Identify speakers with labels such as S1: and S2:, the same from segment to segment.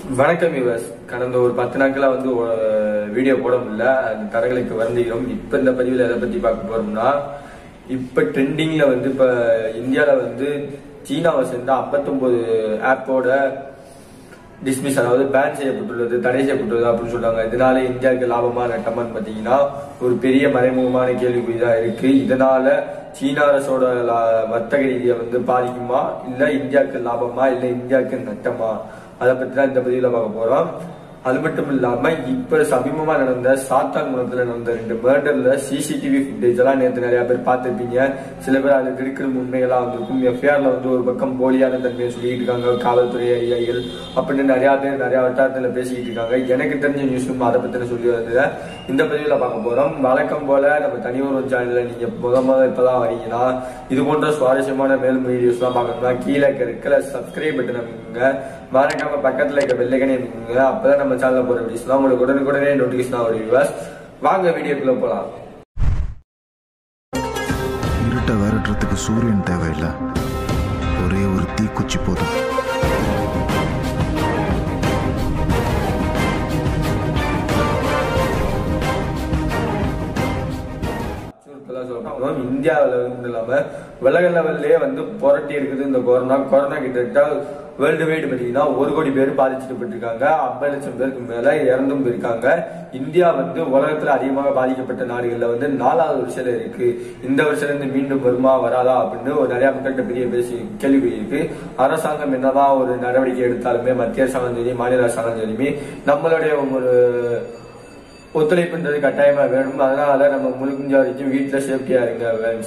S1: வணக்கம் யுவஸ் கடந்த ஒரு பத்து நாட்களா வந்து வீடியோ போட முடியல அந்த தடங்களுக்கு வருந்துகிறோம் இப்ப இந்த பதிவில் எதை பத்தி பார்க்க போறோம்னா இப்ப ட்ரெண்டிங்ல வந்து இப்ப இந்தியால வந்து சீனாவை சேர்ந்த 59 ஆப்போட டிஸ்மிஸ் அதாவது பேன் செய்யப்பட்டுள்ளது தடை செய்யப்பட்டுள்ளது அப்படின்னு சொல்றாங்க இதனால இந்தியாவுக்கு லாபமா நட்டமான்னு பாத்தீங்கன்னா ஒரு பெரிய மறைமுகமான கேள்விக்குறி தான் இருக்கு இதனால சீன அரசோட லா- வர்த்தக ரீதியை வந்து பாதிக்குமா இல்ல இந்தியாவுக்கு லாபமா இல்ல இந்தியாவுக்கு நட்டமா அதை பத்தி தான் இந்த பதிவுல பார்க்க போறோம் அது மட்டும் இல்லாம இப்ப சமீபமா நடந்த சாத்தான்குளத்துல நடந்த ரெண்டு மர்டர்ல சிசிடிவி ஃபுட்டேஜ் எல்லாம் நேற்று நிறைய பேர் பார்த்திருப்பீங்க சில பேர் அதுல இருக்கிற உண்மைகளா வந்திருக்கும் எஃப்ஐஆர்ல வந்து ஒரு பக்கம் போலியான தன்மையை சொல்லிட்டு இருக்காங்க காவல்துறை அதிகாரிகள் அப்படின்னு நிறைய பேர் நிறைய வட்டாரத்துல பேசிக்கிட்டு இருக்காங்க எனக்கு தெரிஞ்ச நியூஸும் அதை பத்தின சொல்லி வந்தது இந்த பதிவுல பார்க்க போறோம் வழக்கம் போல நம்ம தனி ஒரு சேனல்ல நீங்க முத முத இப்பதான் வரீங்கன்னா இது போன்ற சுவாரஸ்யமான மேலும் வீடியோஸ் எல்லாம் பார்க்கணும்னா கீழே இருக்கிற சப்ஸ்கிரைப் பட்டன் அமைங்க மறக்காம பக்கத்துல இருக்க வெள்ளைக்கனே இருக்குங்க அப்பதான் நம்ம சேனல்ல போற வீடியோஸ்லாம் உங்களுக்கு உடனுக்குடனே நோட்டிபிகேஷன் வரும் viewers. வாங்க வீடியோக்குள்ள போலாம்
S2: இருட்டை விரட்டுறதுக்கு சூரியன் தேவையில்லை ஒரே ஒரு தீக்குச்சி போதும்
S1: சுருக்கமா சொல்லணும் இந்தியாவில் வந்து இல்லாம உலக லெவல்லே வந்து புரட்டி இருக்குது இந்த கொரோனா கொரோனா கிட்டத்தட்ட வேர்ல்டு வைடு பார்த்தீங்கன்னா ஒரு கோடி பேர் பாதிச்சுட்டு போயிருக்காங்க ஐம்பது லட்சம் பேருக்கு மேல இறந்தும் போயிருக்காங்க இந்தியா வந்து உலகத்துல அதிகமாக பாதிக்கப்பட்ட நாடுகள்ல வந்து நாலாவது வருஷத்துல இருக்கு இந்த வருஷத்துல இருந்து மீண்டும் வருமா வராதா அப்படின்னு ஒரு நிறைய மக்கள்கிட்ட பெரிய பேசி கேள்வி இருக்கு அரசாங்கம் என்னதான் ஒரு நடவடிக்கை எடுத்தாலுமே மத்திய அரசாங்கம் சரி மாநில அரசாங்கம் சரியுமே நம்மளுடைய ஒரு ஒத்துழைப்புன்றது கட்டாயமா வேணும் அதனால நம்ம முடிஞ்ச வரைக்கும் வீட்டுல சேஃப்டியா இருங்க வேன்ஸ்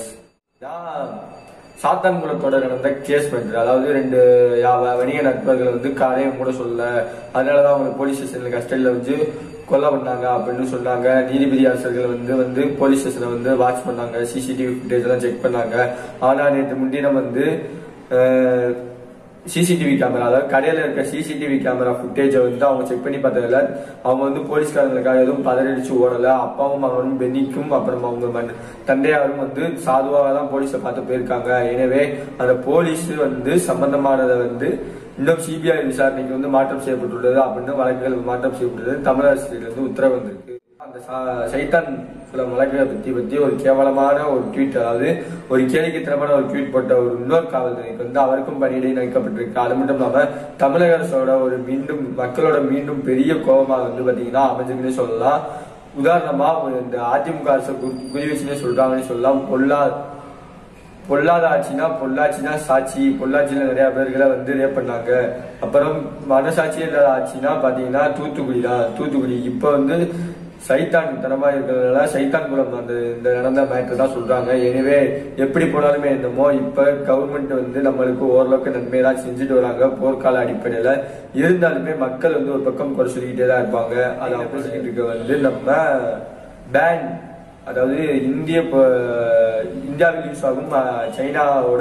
S1: சாத்தான்குளத்தோட நடந்த கேஸ் பண்ற அதாவது ரெண்டு யா- வ- வணிக நண்பர்கள் வந்து காலையை மூட சொல்ல அதனாலதான் அவங்க போலீஸ் ஸ்டேஷன்ல கஸ்டடியில வச்சு கொலை பண்ணாங்க அப்படின்னு சொன்னாங்க நீதிபதி அரசர்கள் வந்து வந்து போலீஸ் ஸ்டேஷனை வந்து வாட்ச் பண்ணாங்க சிசிடிவி ஃபுட்டேஜ் எல்லாம் செக் பண்ணாங்க ஆனா நேற்று முன்தினம் வந்து அஹ், சிசிடிவி கேமரா அதாவது கடையில இருக்க சிசிடிவி கேமரா ஃபுட்டேஜை வந்து அவங்க செக் பண்ணி பார்த்ததுல அவங்க வந்து போலீஸ்காரங்களுக்காக எதுவும் பதறடிச்சு ஓடல அப்பாவும் மகனும் பென்னிக்கும் அப்புறம் அவங்க மன் தந்தையாரும் வந்து சாதுவாக தான் போலீஸை பார்த்து போயிருக்காங்க எனவே அந்த போலீஸ் வந்து சம்பந்தமானதை வந்து இன்னும் சிபிஐ விசாரணைக்கு வந்து மாற்றம் செய்யப்பட்டுள்ளது அப்படின்னு வழக்குகள் மாற்றம் செய்யப்பட்டுள்ளது தமிழக அரசிலிருந்து உத்தரவு வந்திருக்கு அந்த சா- சைத்தான் சில வழக்குகளை பத்தி பத்தி ஒரு கேவலமான ஒரு ட்வீட் அதாவது ஒரு கேலிக்கித்தனமான ஒரு ட்வீட் போட்ட ஒரு இன்னொரு காவல்துறைக்கு வந்து அவருக்கும் பணியிடை நினைக்கப்பட்டிருக்கு அது மட்டும் இல்லாம தமிழக அரசோட ஒரு மீண்டும் மக்களோட மீண்டும் பெரிய கோபமாக வந்து பாத்தீங்கன்னா அமைஞ்சுக்குன்னு சொல்லலாம் உதாரணமா ஒரு இந்த அதிமுக அரசு குறி- குறி வச்சுன்னே சொல்றாங்கன்னு சொல்லலாம் பொல்லா பொல்லாத ஆட்சினா பொள்ளாச்சினா சாட்சி பொள்ளாச்சியில நிறைய பேர்களை வந்து ரேப் பண்ணாங்க அப்புறம் மனசாட்சியே இல்லாத ஆட்சினா பாத்தீங்கன்னா தூத்துக்குடி தான் தூத்துக்குடி இப்ப வந்து சைத்தான் தனமா இருக்கிறதுனால சைத்தான் குளம் அந்த இந்த நடந்த மேட்டர் தான் சொல்றாங்க எனவே எப்படி போனாலுமே என்னமோ இப்ப கவர்மெண்ட் வந்து நம்மளுக்கு ஓரளவுக்கு நன்மை தான் செஞ்சுட்டு வராங்க போர்க்கால அடிப்படையில இருந்தாலுமே மக்கள் வந்து ஒரு பக்கம் குறை சொல்லிக்கிட்டே தான் இருப்பாங்க அதை ஆப்போசிட் இருக்க வந்து நம்ம பேன் அதாவது இந்திய ப- இந்தியாவில் யூஸ் ஆகும் அஹ், சைனாவோட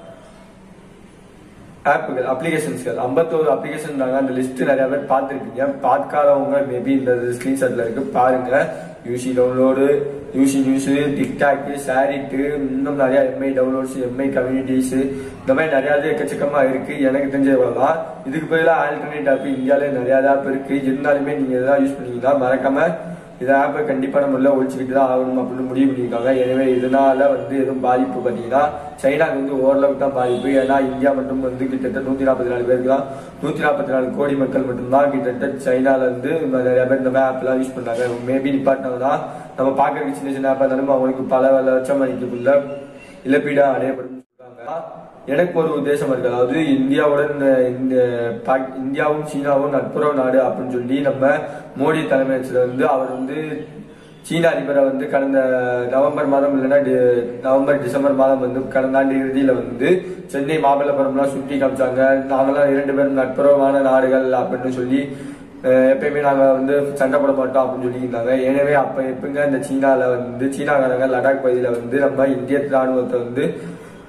S1: ஆப்புகள் அப்ளிகேஷன்ஸ்கள் ஐம்பத்தோரு அப்ளிகேஷன் தாங்க அந்த லிஸ்ட் நிறைய பேர் பார்த்துருப்பீங்க பார்க்காதவங்க மேபி இந்த ஸ்கிரீன்ஷாட்ல இருக்கு பாருங்க UC download UC news TikTok SHAREit இன்னும் நிறைய எம்ஐ டவுன்லோட்ஸ் எம்ஐ கம்யூனிட்டிஸ் இந்த மாதிரி நிறைய இது எக்கச்சக்கமா இருக்கு எனக்கு தெரிஞ்சவங்கலாம் இதுக்கு பதிலாக ஆல்டர்னேட் ஆப் இந்தியாவில நிறைய ஆப் இருக்கு இருந்தாலுமே நீங்க இதெல்லாம் யூஸ் பண்ணீங்கன்னா மறக்காம இந்த ஆப்பை கண்டிப்பா நம்ம ஒழிச்சுக்கிட்டு தான் ஆகணும் அப்படின்னு முடிவு பண்ணியிருக்காங்க எனவே இதனால வந்து எதுவும் பாதிப்பு பார்த்தீங்கன்னா சைனாக்கு வந்து ஓரளவுக்கு தான் பாதிப்பு ஏன்னா இந்தியா மட்டும் வந்து கிட்டத்தட்ட நூத்தி நாற்பத்தி நாலு பேருக்கு தான் நூத்தி நாற்பத்தி நாலு கோடி மக்கள் மட்டும்தான் கிட்டத்தட்ட சைனால இருந்து நிறைய பேர் இந்த ஆப் எல்லாம் யூஸ் பண்ணாங்க மேபி நிப்பாட்டினாங்கன்னா நம்ம பார்க்கறதுக்கு சின்ன சின்ன ஆப்பா இருந்தாலும் அவங்களுக்கு பல லட்சம் மதிப்புக்குள்ள இழப்பீடா அடையப்படும் சொல்றாங்க எனக்கு ஒரு உத்தேசம் இருக்கு அதாவது இந்தியாவுடன் இந்த பாக்- இந்தியாவும் சீனாவும் நட்புறவு நாடு அப்படின்னு சொல்லி நம்ம மோடி தலைமையத்தில் வந்து அவர் வந்து சீன அதிபரை வந்து கடந்த நவம்பர் மாதம் இல்லைன்னா டி- நவம்பர் டிசம்பர் மாதம் வந்து கடந்த ஆண்டு இறுதியில வந்து சென்னை மாமல்லபுரம்லாம் சுற்றி காமிச்சாங்க நாங்கெல்லாம் இரண்டு பேரும் நட்புறவான நாடுகள் அப்படின்னு சொல்லி அஹ், எப்பயுமே நாங்க வந்து சண்டை போட மாட்டோம் அப்படின்னு சொல்லியிருந்தாங்க எனவே அப்ப எப்பங்க இந்த சீனால வந்து சீனாக்காரங்க லடாக் பகுதியில வந்து நம்ம இந்திய ராணுவத்தை வந்து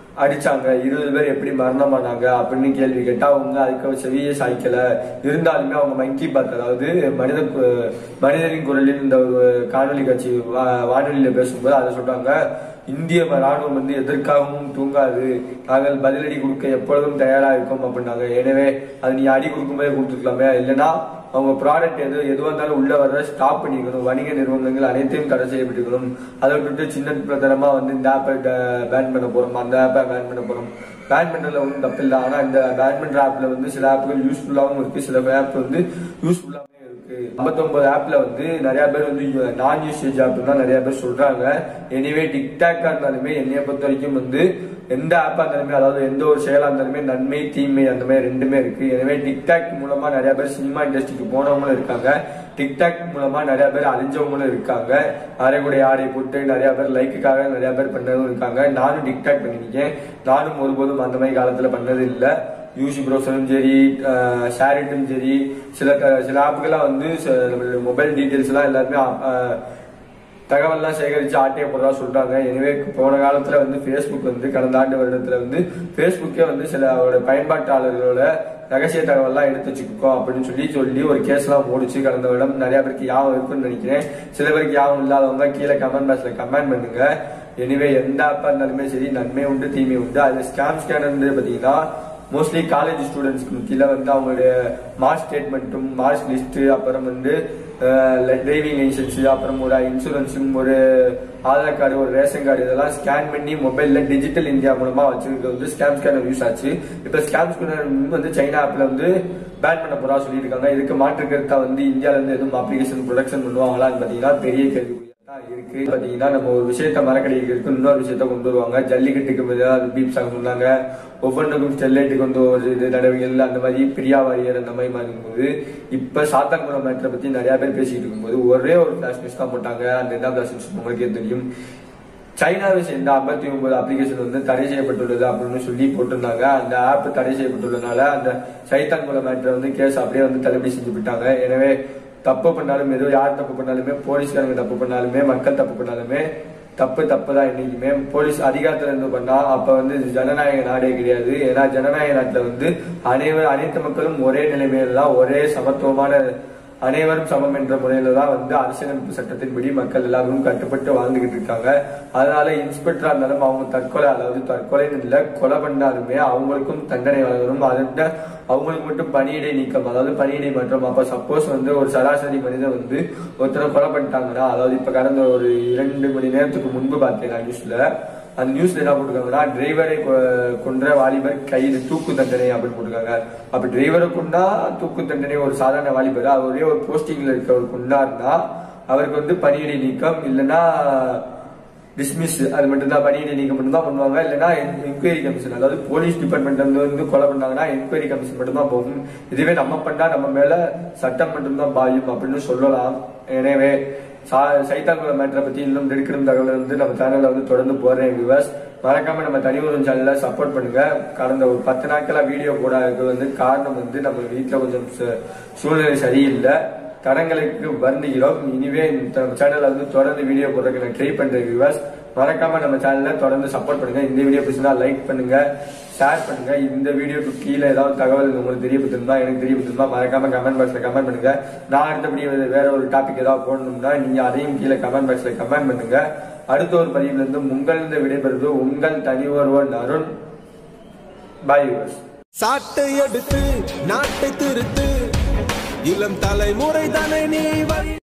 S1: அடிச்சாங்க இருபது பேர் எப்படி மரணமானாங்க அப்படின்னு கேள்வி கேட்டா அவங்க அதுக்கு செவியே சாய்க்கல இருந்தாலுமே அவங்க மங்கி பாத் அதாவது மனித கு- மனிதனின் குரலில் இந்த ஒரு காணொலி காட்சி வா- வானொலியில பேசும்போது அதை சொல்றாங்க இந்திய ராணுவம் வந்து எதற்காகவும் தூங்காது நாங்கள் பதிலடி கொடுக்க எப்பொழுதும் தயாரா இருக்கோம் அப்படின்னாங்க எனவே அது நீ அடி கொடுக்கும்போதே கொடுத்துருக்கலாமே இல்லைன்னா அவங்க ப்ராடக்ட் எது எதுவாக இருந்தாலும் உள்ள வர ஸ்டாப் பண்ணிக்கணும் வணிக நிறுவனங்கள் அனைத்தையும் தடை செய்யப்பட்டிருக்கணும் அதை விட்டுட்டு சின்ன பிரதரமா வந்து இந்த ஆப்பை பேன் பண்ண போறோம் அந்த ஆப்பை பேன் பண்ண போறோம் பேன் பண்றதுல ஒன்றும் தப்பு இல்லை ஆனா இந்த பேன் பண்ற ஆப்ல வந்து சில ஆப்புகள் யூஸ்ஃபுல்லாகவும் இருக்கு சில ஆப் வந்து யூஸ்ஃபுல்லாகவும் இருக்கு ஐம்பத்தொன்பது ஆப்ல வந்து நிறைய பேர் வந்து நான் யூசேஜ் ஆப் தான் நிறைய பேர் சொல்றாங்க எனிவே டிக்டாக்கா இருந்தாலுமே என்னைய பொறுத்த வரைக்கும் வந்து எந்த ஆப்பா இருந்தாலுமே அதாவது எந்த ஒரு செயலா இருந்தாலுமே நன்மை தீமை அந்த மாதிரி ரெண்டுமே இருக்கு எனவே டிக்டாக் மூலமா நிறைய பேர் சினிமா இண்டஸ்ட்ரிக்கு போனவங்களும் இருக்காங்க டிக்டாக் மூலமா நிறைய பேர் அழிஞ்சவங்களும் இருக்காங்க அரைகுடைய ஆடை போட்டு நிறைய பேர் லைக்குக்காக நிறைய பேர் பண்ணதும் இருக்காங்க நானும் டிக்டாக் பண்ணிருக்கேன் நானும் ஒருபோதும் அந்த மாதிரி காலத்துல பண்ணது இல்லை யூசி ப்ரௌசரும் சரி ஷேரிட்டும் சரி சில க- சில ஆப்புகள்லாம் வந்து மொபைல் டீட்டெயில்ஸ் எல்லாம் எல்லாருமே அஹ், தகவல்லாம் சேகரிச்சு ஆட்டைய போடுறதா சொல்றாங்க எனவே போன காலத்துல வந்து Facebook வந்து கடந்த ஆண்டு வருடத்துல வந்து Facebookே வந்து சில அவரோட பயன்பாட்டாளர்களோட ரகசிய தகவல்லாம் எடுத்து வச்சுக்கோ அப்படின்னு சொல்லி சொல்லி ஒரு கேஸ் எல்லாம் ஓடிச்சு கடந்த வருடம் நிறைய பேருக்கு யாவும் இருக்குன்னு நினைக்கிறேன் சில பேருக்கு யாவும் இல்லாதவங்க கீழே கமெண்ட் பாக்ஸ்ல கமெண்ட் பண்ணுங்க எனிவே எந்த ஆப்பா இருந்தாலுமே சரி நன்மை உண்டு தீமை உண்டு அது ஸ்கேம் ஸ்கேனர் வந்து பாத்தீங்கன்னா மோஸ்ட்லி காலேஜ் ஸ்டூடெண்ட்ஸ்க்கு கீழே வந்து அவங்களுடைய மார்க் ஸ்டேட்மெண்ட்டும் மார்க் லிஸ்ட் அப்புறம் வந்து டிரைவிங் லைசன்ஸ் அப்புறம் ஒரு இன்சூரன்ஸும் ஒரு ஆதார் கார்டு ஒரு ரேஷன் கார்டு இதெல்லாம் ஸ்கேன் பண்ணி மொபைல்ல டிஜிட்டல் இந்தியா மூலமா வச்சிருக்கிறது வந்து ஸ்கேம் ஸ்கேனர் யூஸ் ஆச்சு இப்ப ஸ்கேம் ஸ்கேனர் வந்து சைனா ஆப்ல வந்து பேன் பண்ண போறா சொல்லியிருக்காங்க இதுக்கு மாற்று கருத்தா வந்து இந்தியால இருந்து எதுவும் அப்ளிகேஷன் ப்ரொடக்ஷன் பண்ணுவாங்களான்னு பாத்தீங்கன்னா பெரிய கேள்வி தான் இருக்கு பாத்தீங்கன்னா நம்ம ஒரு விஷயத்த மரக்கடிக்கிறதுக்கு இன்னொரு விஷயத்த கொண்டு வருவாங்க ஜல்லிக்கட்டுக்கு பதிலாக பீப் சாங் சொன்னாங்க ஒவ்வொன்றுக்கும் ஸ்டெர்லைட்டுக்கு வந்து ஒரு இது நடவடிக்கைகள் அந்த மாதிரி பிரியா வாரியர் அந்த மாதிரி மாதிரி இருக்கும்போது இப்ப சாத்தான்குளம் மேட்டரை பத்தி நிறைய பேர் பேசிக்கிட்டு இருக்கும்போது ஒரே ஒரு பிளாஷ் நியூஸ் தான் போட்டாங்க அந்த என்ன பிளாஷ் நியூஸ் உங்களுக்கே தெரியும் சைனாவை சேர்ந்த ஐம்பத்தி ஒன்பது அப்ளிகேஷன் வந்து தடை செய்யப்பட்டுள்ளது அப்படின்னு சொல்லி போட்டிருந்தாங்க அந்த ஆப் தடை செய்யப்பட்டுள்ளதுனால அந்த சைத்தான்குளம் மேட்டரை வந்து கேஸ் அப்படியே வந்து தள்ளுபடி செஞ்சு விட்டாங்க எனவே தப்பு பண்ணாலும் ஏதோ யார் தப்பு பண்ணாலுமே போலீஸ்காரங்க தப்பு பண்ணாலுமே மக்கள் தப்பு பண்ணாலுமே தப்பு தப்பு தான் என்னைக்குமே போலீஸ் அதிகாரத்துல இருந்து பண்ணா அப்ப வந்து இது ஜனநாயக நாடே கிடையாது ஏன்னா ஜனநாயக நாட்டுல வந்து அனைவர் அனைத்து மக்களும் ஒரே நிலைமையில தான் ஒரே சமத்துவமான அனைவரும் சமம் என்ற முறையில தான் வந்து அரசியலமைப்பு சட்டத்தின்படி மக்கள் எல்லாரும் கட்டுப்பட்டு வாழ்ந்துகிட்டு இருக்காங்க அதனால இன்ஸ்பெக்டரா இருந்தாலும் அவங்க தற்கொலை அதாவது தற்கொலைன்னு இல்ல கொலை பண்ணாலுமே அவங்களுக்கும் தண்டனை வழங்கணும் அதோட அவங்களுக்கு மட்டும் பணியிடை நீக்கம் அதாவது பணியிடை மாற்றம் அப்ப சப்போஸ் வந்து ஒரு சராசரி மனிதன் வந்து ஒருத்தரை கொலை பண்ணிட்டாங்கன்னா அதாவது இப்ப கடந்த ஒரு இரண்டு மணி நேரத்துக்கு முன்பு பார்த்தேன் நான் நியூஸ்ல அந்த நியூஸ்ல என்ன போட்டிருக்காங்கன்னா டிரைவரை கொ- கொன்ற வாலிபர் கைது தூக்கு தண்டனை அப்படின்னு போட்டிருக்காங்க அப்ப டிரைவரை கொண்டா தூக்கு தண்டனை ஒரு சாதாரண வாலிபர் அவர் ஒரே ஒரு போஸ்டிங்ல இருக்கவர் கொண்டாருன்னா அவருக்கு வந்து பணியிடை நீக்கம் இல்லைன்னா டிஸ்மிஸ் அது மட்டும் தான் பணியிடை நீக்கம் மட்டும் தான் பண்ணுவாங்க இல்லைன்னா என்கொயரி கமிஷன் அதாவது போலீஸ் டிபார்ட்மெண்ட் வந்து வந்து கொலை பண்ணாங்கன்னா என்கொயரி கமிஷன் மட்டும் தான் போகும் இதுவே நம்ம பண்ணா நம்ம மேல சட்டம் மட்டும் தான் பாயும் அப்படின்னு சொல்லலாம் எனவே சா- சைத்தான்குளம் மேட்டரை பத்தி இன்னும் எடுக்கணும் தகவல் வந்து நம்ம சேனல்ல வந்து தொடர்ந்து போடுறேன் வியூவர்ஸ் மறக்காம நம்ம தனியுடன் சேனல்ல சப்போர்ட் பண்ணுங்க கடந்த ஒரு பத்து நாட்களா வீடியோ போடாதது வந்து காரணம் வந்து நம்ம வீட்டுல கொஞ்சம் சு- சூழ்நிலை சரியில்லை தடங்களுக்கு வருந்துகிறோம் இனிவே இந்த சேனல்ல வந்து தொடர்ந்து வீடியோ போடுறதுக்கு நான் ட்ரை பண்றேன் வியூவர்ஸ் மறக்காம நம்ம சேனல்ல தொடர்ந்து சப்போர்ட் பண்ணுங்க இந்த வீடியோ பிடிச்சிருந்தா லைக் பண்ணுங்க ஷேர் பண்ணுங்க இந்த வீடியோக்கு கீழே ஏதாவது தகவல் உங்களுக்கு தெரியப்பட்டிருந்தா எனக்கு தெரியப்பட்டிருந்தா மறக்காம கமெண்ட் பாக்ஸ்ல கமெண்ட் பண்ணுங்க நான் அடுத்தபடி வேற- வேற ஒரு டாபிக் ஏதாவது போடணும்னா நீங்க அதையும் கீழே கமெண்ட் பாக்ஸ்ல கமெண்ட் பண்ணுங்க அடுத்த ஒரு பதிவுல இருந்து உங்களிருந்து விடைபெறுவது உங்கள் தனி ஒருவன் அருண் பாய் வியூவர்ஸ்
S3: சாட்டை எடுத்து நாட்டை திருத்து இளம் தலைமுறை தானே நீ வழி